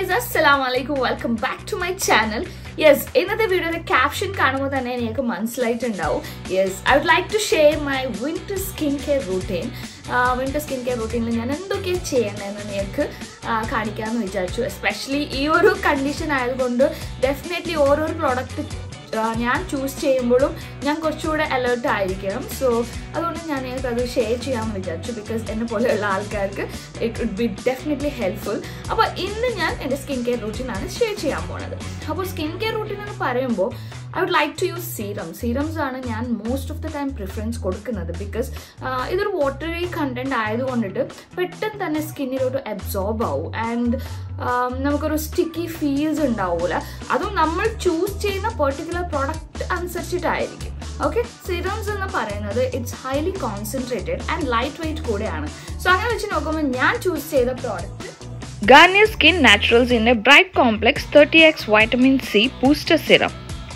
Guys അസ്സലാം വലൈക്കും welcome back to my channel yes ഇന്നത്തെ വീഡിയോയുടെ ക്യാപ്ഷൻ കാണുമ്പോൾ തന്നെ നിങ്ങൾക്ക് മനസ്സിലായിട്ടുണ്ടാവും yes I would like to share my winter skin care routine winter skin care റൂട്ടീനിൽ ഞാൻ എന്തൊക്കെയാണ് ചെയ്യണമെന്ന് നിങ്ങൾക്ക് കാണിക്കാമെന്ന് വിചാരിച്ചു എസ്പെഷ്യലി ഈ ഒരു കണ്ടീഷൻ ആയതുകൊണ്ട് ഡെഫിനറ്റ്ലി ഓരോരോ പ്രോഡക്റ്റ് ഞാൻ ചൂസ് ചെയ്യുമ്പോഴും ഞാൻ കുറച്ചുകൂടെ അലേർട്ട് ആയിരിക്കണം സോ അതുകൊണ്ട് ഞാൻ നിങ്ങൾക്ക് അത് ഷെയർ ചെയ്യാമെന്ന് വിചാരിച്ചു ബിക്കോസ് എന്നെ പോലെയുള്ള ആൾക്കാർക്ക് it would be definitely helpful അപ്പോൾ ഇന്ന് ഞാൻ എൻ്റെ സ്കിൻ കെയർ റൂട്ടീനാണ് ഷെയർ ചെയ്യാൻ പോണത് അപ്പോൾ സ്കിൻ കെയർ റൂട്ടീൻ എന്ന് പറയുമ്പോൾ I would like to use serum serums ആണ് ഞാൻ most of the time preference കൊടുക്കുന്നത് ബിക്കോസ് ഇതൊരു വാട്ടറി കണ്ടന്റ് ആയതുകൊണ്ടിട്ട് പെട്ടെന്ന് തന്നെ സ്കിന്നിലോട്ട് അബ്സോർബ് ആവും ആൻഡ് നമുക്കൊരു സ്റ്റിക്കി ഫീൽസ് ഉണ്ടാവില്ല അതും നമ്മൾ ചൂസ് ചെയ്യുന്ന പെർട്ടിക്കുലർ പ്രോഡക്റ്റ് അനുസരിച്ചിട്ടായിരിക്കും ഓക്കെ സിറംസ് എന്ന് പറയുന്നത് it's highly concentrated and lightweight കൂടെയാണ് സോ അങ്ങനെ വെച്ച് നോക്കുമ്പോൾ ഞാൻ ചൂസ് ചെയ്ത product Garnier Skin Naturals in a Bright Complex 30x Vitamin C Booster Serum.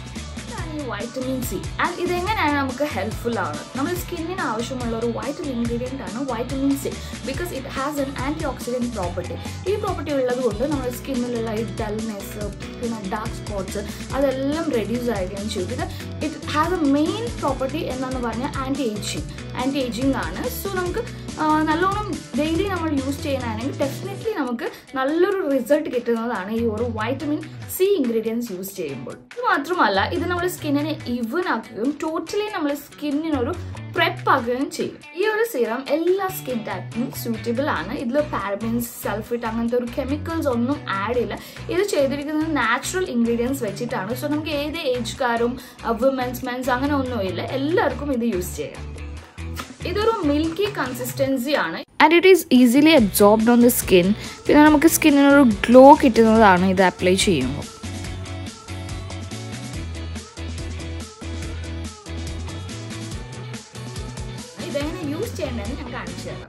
ഇതാണ് ഈ വൈറ്റമിൻ സി ആൻഡ് ഇതെങ്ങനെയാണ് നമുക്ക് ഹെൽപ്ഫുൾ ആവുന്നത് നമ്മുടെ സ്കിന്നിന് ആവശ്യമുള്ള ഒരു വൈറ്റൽ ഇൻഗ്രീഡിയൻ്റ് ആണ് vitamin C because it has an antioxidant property ഈ പ്രോപ്പർട്ടി ഉള്ളത് കൊണ്ട് നമ്മുടെ സ്കിന്നിലുള്ള ഈ ഡൾനെസ് പിന്നെ ഡാർക്ക് സ്പോട്ട്സ് അതെല്ലാം റെഡ്യൂസ് ആയിരിക്കുകയും ചെയ്യും ഇത് it has a main property എന്നാന്ന് പറഞ്ഞാൽ ആൻറ്റി ഏജിങ് ആൻറ്റി ഏജിങ് ആണ് സോ നമുക്ക് നല്ലോണം ഡെയിലി നമ്മൾ യൂസ് ചെയ്യാനാണെങ്കിൽ ഡെഫിനറ്റ്ലി നമുക്ക് നല്ലൊരു റിസൾട്ട് കിട്ടുന്നതാണ് ഈ ഒരു വൈറ്റമിൻ സി ഇൻഗ്രീഡിയൻസ് യൂസ് ചെയ്യുമ്പോൾ ഇത് മാത്രമല്ല ഇത് നമ്മുടെ സ്കിന്നിനെ ഇവൻ ആക്കുകയും ടോട്ടലി നമ്മുടെ സ്കിന്നിനൊരു പ്രെപ്പ് ആക്കുകയും ചെയ്യും ഈ ഒരു സീറം എല്ലാ സ്കിൻ ടൈപ്പിനും സൂറ്റബിൾ ആണ് ഇതിൽ പാരബിൻസ് സൾഫിറ്റ് അങ്ങനത്തെ ഒരു കെമിക്കൽസ് ഒന്നും ആഡ് ചെയ്യില്ല ഇത് ചെയ്തിരിക്കുന്നത് നാച്ചുറൽ ഇൻഗ്രീഡിയൻസ് വെച്ചിട്ടാണ് സോ നമുക്ക് ഏത് ഏജ്കാരും വുമൻസ് മെൻസ് അങ്ങനെ ഒന്നുമില്ല എല്ലാവർക്കും ഇത് യൂസ് ചെയ്യാം ഇതൊരു മിൽക്കി കൺസിസ്റ്റൻസി ആണ് and it is easily absorbed on the skin പിന്നെ നമുക്ക് സ്കിന്നിനൊരു ഗ്ലോ കിട്ടുന്നതാണ് ഇത് അപ്ലൈ ചെയ്യുമ്പോൾ ഇതെങ്ങനെ യൂസ് ചെയ്യേണ്ടതെന്ന് ഞാൻ കാണിച്ചു തരാം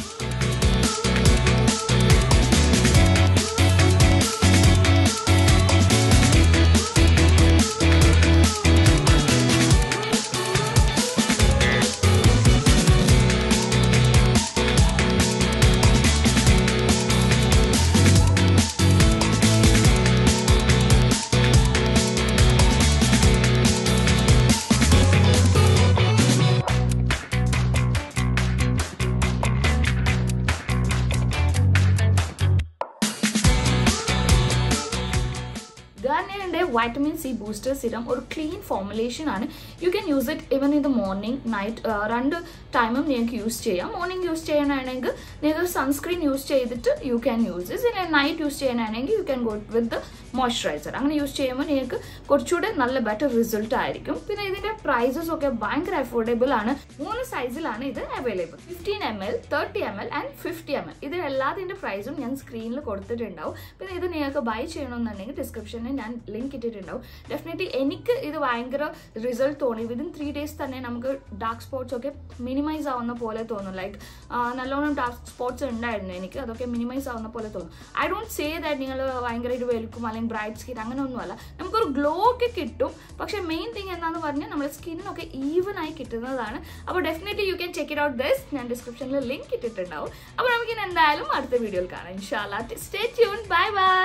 ഗാർണിയറിന്റെ വൈറ്റമിൻ സി ബൂസ്റ്റർ സിറം ഒരു ക്ലീൻ ഫോർമുലേഷൻ ആണ് you can use it even in the morning night രണ്ട് ടൈമും നിങ്ങൾക്ക് യൂസ് ചെയ്യാം മോർണിംഗ് യൂസ് ചെയ്യാനാണെങ്കിൽ നിങ്ങൾക്ക് സൺസ്ക്രീൻ യൂസ് ചെയ്തിട്ട് യു ക്യാൻ യൂസ് ദിസ് ഇല്ല നൈറ്റ് യൂസ് ചെയ്യാനാണെങ്കിൽ you can go with moisturiser അങ്ങനെ യൂസ് ചെയ്യുമ്പോൾ നിങ്ങൾക്ക് കുറച്ചുകൂടെ നല്ല ബെറ്റർ റിസൾട്ട് ആയിരിക്കും പിന്നെ ഇതിന്റെ പ്രൈസസ് ഒക്കെ ഭയങ്കര അഫോർഡബിൾ ആണ് മൂന്ന് സൈസിലാണ് ഇത് available fifteen M L thirty M L and fifty M L ഇത് എല്ലാത്തിൻ്റെ പ്രൈസും ഞാൻ സ്ക്രീനിൽ കൊടുത്തിട്ടുണ്ടാവും പിന്നെ ഇത് നിങ്ങൾക്ക് ബൈ ചെയ്യണമെന്നുണ്ടെങ്കിൽ ഡിസ്ക്രിപ്ഷനിൽ ഞാൻ ലിങ്ക് ഇട്ടിട്ടുണ്ടാവും ഡെഫിനറ്റ്ലി എനിക്ക് ഇത് ഭയങ്കര റിസൾട്ട് തോന്നി വിതിൻ ത്രീ ഡേയ്സ് തന്നെ നമുക്ക് ഡാർക്ക് സ്പോട്ട്സ് ഒക്കെ മിനിമൈസ് ആവുന്ന പോലെ തോന്നും ലൈക്ക് നല്ലോണം ഡാർക്ക് സ്പോട്ട്സ് ഉണ്ടായിരുന്നു എനിക്ക് അതൊക്കെ മിനിമൈസ് ആവുന്ന പോലെ തോന്നും ഐ ഡോണ്ട് സേ ദാറ്റ് നിങ്ങൾ ഭയങ്കരമായിട്ട് വെളുക്കും അല്ലെങ്കിൽ ബ്രൈറ്റ് സ്കിൻ അങ്ങനെ ഒന്നുമല്ല നമുക്കൊരു ഗ്ലോ ഒക്കെ കിട്ടും പക്ഷേ മെയിൻ തിങ് എന്താണെന്ന് പറഞ്ഞാൽ നമ്മുടെ സ്കിന്നൊക്കെ ഈവൻ ആയി കിട്ടുന്നതാണ് അപ്പോൾ definitely you can check it out this ഞാൻ ഡിസ്ക്രിപ്ഷനിൽ ലിങ്ക് ഇട്ടിട്ടുണ്ടാവും അപ്പോൾ നമുക്കിനി എന്തായാലും അടുത്ത വീഡിയോയിൽ കാണാം ഇൻഷാല്ലാ സ്റ്റേ ട്യൂൺ ബൈ ബൈ